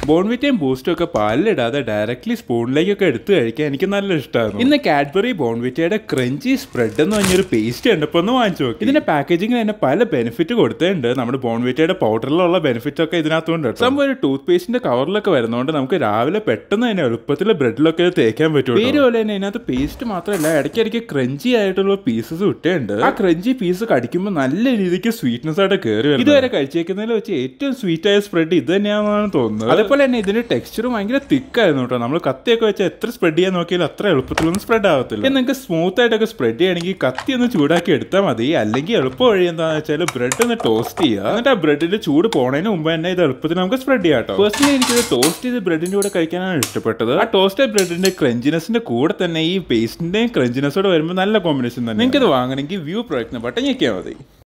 ബോൺവിറ്റയും ബൂസ്റ്റും ഒക്കെ പാലിലിടാതെ ഡയറക്ട്ലി സ്പൂണിലേക്കൊക്കെ എടുത്ത് കഴിക്കാൻ എനിക്ക് നല്ല ഇഷ്ടമായിരുന്നു ഇന്ന് കാഡ്ബറി ബോൺവിറ്റയുടെ ക്രഞ്ചി സ്പ്രെഡ് എന്ന് പറഞ്ഞൊരു പേസ്റ്റ് കണ്ടപ്പോൾ ഒന്ന് വാങ്ങിച്ചു നോക്കി ഇതിന്റെ പാക്കേജിംഗിൽ തന്നെ പല ബെനിഫിറ്റ് കൊടുത്തിട്ടുണ്ട് നമ്മുടെ ബോൺവിറ്റയുടെ പൗഡറിലുള്ള ബെനിഫിറ്റ് ഒക്കെ ഇതിനകത്തുണ്ട് കേട്ടോ. സംഭവം ഒരു ടൂത്ത് പേസ്റ്റിന്റെ കവറിലൊക്കെ വരുന്നതുകൊണ്ട് നമുക്ക് രാവിലെ പെട്ടെന്ന് തന്നെ എളുപ്പത്തിൽ ബ്രെഡിലൊക്കെ ഇത് തേക്കാൻ പറ്റും പേര് പോലെ തന്നെ ഇതിനകത്ത് പേസ്റ്റ് മാത്രമല്ല ഇടയ്ക്കിടയ്ക്ക് ക്രഞ്ചി ആയിട്ടുള്ള പീസസ് ഇട്ടുണ്ട് ആ ക്രഞ്ചി പീസ് കടിക്കുമ്പോൾ നല്ല രീതിക്ക് സ്വീറ്റ്നെസ് ആയിട്ട് കയറി വരും ഇതുവരെ കഴിച്ചേക്കുന്നതിൽ വെച്ച് ഏറ്റവും സ്വീറ്റ് ആയ സ്പ്രെഡ് ഇത് തന്നെയാണെന്നാണ് തോന്നുന്നത് അതേപോലെ തന്നെ ഇതിന്റെ ടെക്സ്ചർ ഭയങ്കര തിക്കായിരുന്നു കേട്ടോ നമ്മൾ കത്തിയൊക്കെ വെച്ച് എത്ര സ്പ്രെഡ് ചെയ്യാൻ നോക്കിയാൽ അത്ര എളുപ്പത്തിലൊന്നും സ്പ്രെഡ് ആവത്തില്ല ഇനി നിങ്ങൾക്ക് സ്മൂത്ത് ആയിട്ടൊക്കെ സ്പ്രെഡ് ചെയ്യണമെങ്കിൽ കത്തി ഒന്ന് ചൂടാക്കി എടുത്താൽ മതി അല്ലെങ്കിൽ എളുപ്പം വഴി എന്താണെന്ന് വെച്ചാൽ ബ്രെഡ് ഒന്ന് ടോസ്റ്റ് ചെയ്യുക എന്നിട്ട് ആ ബ്രെഡിന്റെ ചൂട് പോണതിന് മുമ്പ് തന്നെ ഇത് എളുപ്പത്തിൽ നമുക്ക് സ്പ്രെഡ് ചെയ്യാം കേട്ടോ പേഴ്സണലി എനിക്കിത് ടോസ്റ്റ് ചെയ്ത് ബ്രെഡിന്റെ കൂടെ കഴിക്കാനാണ് ഇഷ്ടപ്പെട്ടത് ആ ടോസ്റ്റഡ് ബ്രെഡിന്റെ ക്രഞ്ചിനെസിന്റെ കൂടെ തന്നെ ഈ പേസ്റ്റിന്റെയും ക്രഞ്ചിനെസോടെ വരുമ്പോൾ നല്ല കോമ്പിനേഷൻ തന്നെ നിങ്ങൾക്ക് ഇത് വാങ്ങണമെങ്കിൽ വ്യൂ പ്രൊഡക്റ്റിന് ബട്ടൺ ഞെക്കിയാൽ മതി